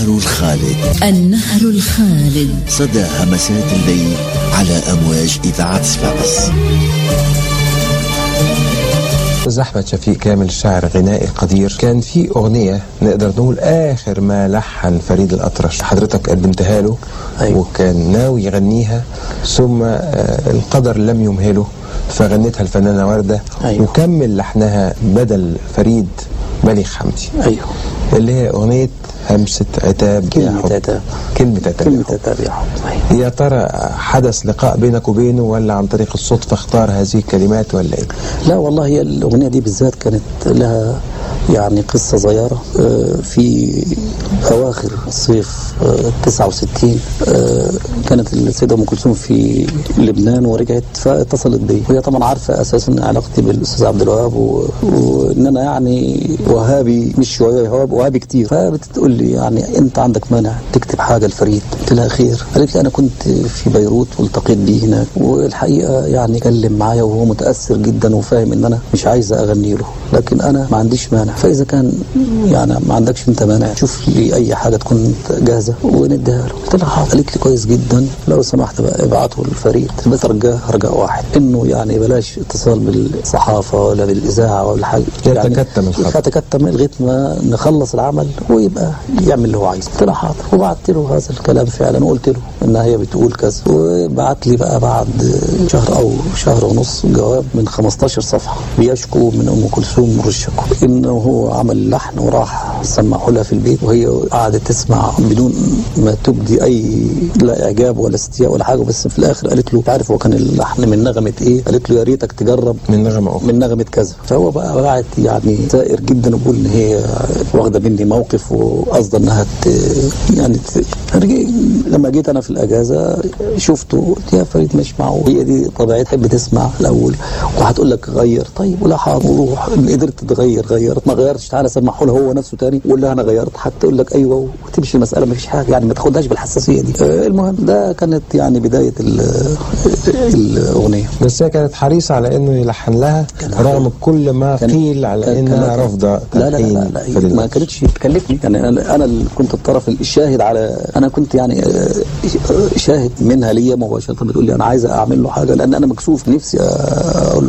الخالد النهر الخالد صدى همسات الليل على أمواج إذاعة صفاقس أستاذ أحمد شفيق كامل شاعر غنائي قدير كان في أغنية نقدر نقول آخر ما لحن فريد الأطرش حضرتك قدمتها له أيوة. وكان ناوي يغنيها ثم آه، القدر لم يمهله فغنتها الفنانة وردة أيوة. وكمل لحنها بدل فريد بليغ حمدي ايوه اللي هي أغنية همسة عتاب يا كلمة حب. عتاب. كلمة عتاب يا كلمة حب. عتاب يا حب أيوة. يا ترى حدث لقاء بينك وبينه ولا عن طريق الصدفة اختار هذه الكلمات ولا ايه؟ لا والله هي الأغنية دي بالذات كانت لها يعني قصة صغيرة آه، في أواخر صيف آه، 69 آه، كانت السيدة أم كلثوم في لبنان ورجعت فاتصلت بي وهي طبعا عارفة أساسا علاقتي بالأستاذ عبد الوهاب و- وإن أنا يعني وهابي مش شوية وهاب- وهابي كتير فبتقول لي يعني أنت عندك مانع تكتب حاجة لفريد قلت لها خير قالت لي أنا كنت في بيروت والتقيت بيه هناك والحقيقة يعني كلم معايا وهو متأثر جدا وفاهم إن أنا مش عايز أغني له لكن أنا ما عنديش مانع فإذا كان يعني ما عندكش أنت مانع شوف لي أي حاجة تكون جاهزة ونديها له قلت لها حاضر قالت لي كويس جدا لو سمحت بقى ابعته للفريد بس رجاه رجاء واحد إنه يعني بلاش اتصال بالصحافة ولا بالإذاعة ولا حاجة يتكتم الخبر. يتكتم لغاية ما نخلص العمل ويبقى يعمل اللي هو عايزه قلت له حاضر وبعت له هذا الكلام فعلا وقلت له ان هي بتقول كذا وبعت لي بقى بعد شهر او شهر ونص جواب من 15 صفحه بيشكو من ام كلثوم مر الشكوى انه هو عمل لحن وراح سمعه لها في البيت وهي قعدت تسمع بدون ما تبدي اي لا اعجاب ولا استياء ولا حاجه بس في الاخر قالت له تعرف هو كان اللحن من نغمه ايه؟ قالت له يا ريتك تجرب من نغمة أخرى من نغمة كذا فهو بقى بعت يعني سائر جدا وبقول ان هي واخده مني موقف وقصده انها ت... يعني ت... رجع- لما جيت انا في الاجازه شفته قلت يا فريد مش معقول هي دي طبيعتها تحب تسمع الاول وهتقول لك غير طيب ولا حاضر وروح قدرت تغير غيرت ما غيرتش تعالى سمعه له هو نفسه تاني وقول لها انا غيرت هتقول لك ايوه وتمشي المساله ما فيش حاجه يعني ما تاخدهاش بالحساسيه دي آه، المهم ده كانت يعني بدايه ال- الاغنيه بس هي كانت حريصة على انه يلحن لها كان رغم كل ما كان- قيل على كان- انها كان- رافضة لا لا لا تلحين لا, لا فريد ما الأطرش. كانتش تكلفني يعني انا انا اللي كنت الطرف الشاهد على انا كنت يعني آه، شاهد منها ليا مباشره بتقول لي انا عايز اعمل له حاجه لان انا مكسوف نفسي اقول له